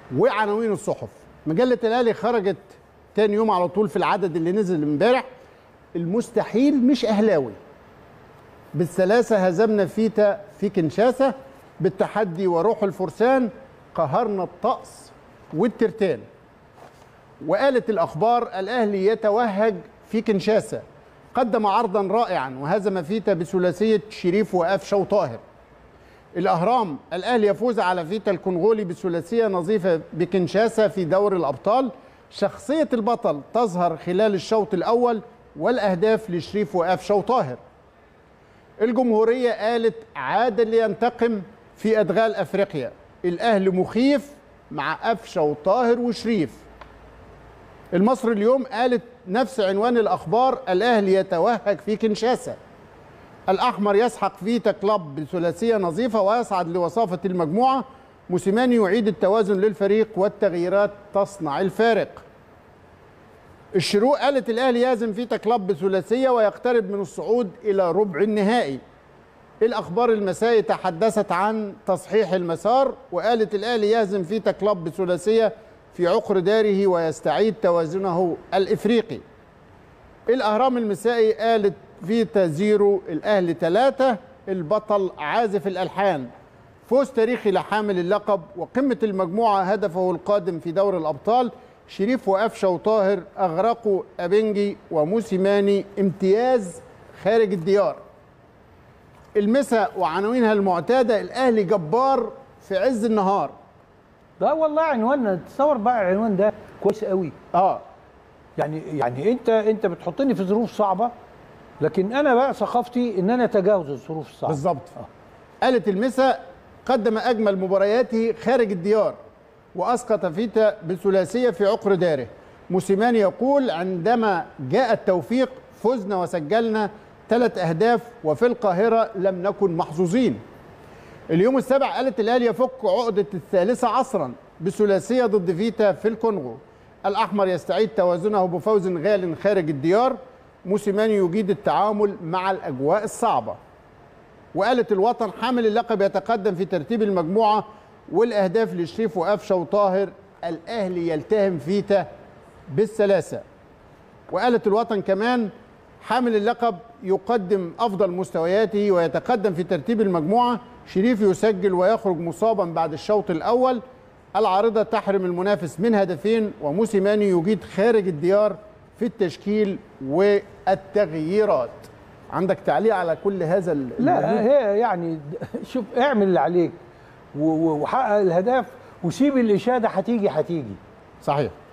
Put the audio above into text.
وعناوين الصحف مجله الاهلي خرجت تاني يوم على طول في العدد اللي نزل امبارح المستحيل مش اهلاوي بالثلاثه هزمنا فيتا في كنشاسه بالتحدي وروح الفرسان قهرنا الطقس والترتان وقالت الاخبار الاهلي يتوهج في كنشاسه قدم عرضا رائعا وهزم فيتا بثلاثيه شريف وقفشه وطاهر الاهرام الاهلي يفوز على فيتا الكونغولي بثلاثيه نظيفه بكنشاسه في دور الابطال شخصيه البطل تظهر خلال الشوط الاول والاهداف لشريف وقفشه وطاهر الجمهوريه قالت عاد لينتقم في ادغال افريقيا الاهلي مخيف مع قفشه وطاهر وشريف المصري اليوم قالت نفس عنوان الاخبار الاهلي يتوهج في كنشاسه الاحمر يسحق فيتا كلاب بثلاثيه نظيفه ويصعد لوصافه المجموعه موسيماني يعيد التوازن للفريق والتغييرات تصنع الفارق الشروق قالت الاهلي يهزم فيتا كلاب بثلاثيه ويقترب من الصعود الى ربع النهائي الاخبار المسائي تحدثت عن تصحيح المسار وقالت الاهلي يهزم فيتا كلاب بثلاثيه في عقر داره ويستعيد توازنه الافريقي الاهرام المسائي قالت فيتا زيرو الاهلي ثلاثة البطل عازف الالحان فوز تاريخي لحامل اللقب وقمه المجموعه هدفه القادم في دور الابطال شريف وقفشه وطاهر اغرقوا ابنجي وموسيماني امتياز خارج الديار المسا وعناوينها المعتاده الاهلي جبار في عز النهار ده والله عنواننا تصور بقى العنوان ده كويس قوي اه يعني يعني انت انت بتحطني في ظروف صعبه لكن انا بقى ثقافتي ان انا اتجاوز الظروف الصعبه بالظبط قالت المسا قدم اجمل مبارياته خارج الديار واسقط فيتا بثلاثيه في عقر داره موسيماني يقول عندما جاء التوفيق فزنا وسجلنا ثلاث اهداف وفي القاهره لم نكن محظوظين اليوم السابع قالت الاهلي يفك عقده الثالثه عصرا بثلاثيه ضد فيتا في الكونغو الاحمر يستعيد توازنه بفوز غال خارج الديار موسيماني يجيد التعامل مع الاجواء الصعبه وقالت الوطن حامل اللقب يتقدم في ترتيب المجموعه والاهداف لشريف وقفشه وطاهر الاهلي يلتهم فيتا بالثلاثه وقالت الوطن كمان حامل اللقب يقدم افضل مستوياته ويتقدم في ترتيب المجموعه شريف يسجل ويخرج مصابا بعد الشوط الاول العارضه تحرم المنافس من هدفين وموسيماني يجيد خارج الديار في التشكيل والتغييرات عندك تعليق على كل هذا ال- لا المجهود؟ هي يعني شوف اعمل اللي عليك و- و- وحقق الهدف وسيب الاشاده هتيجي هتيجي صحيح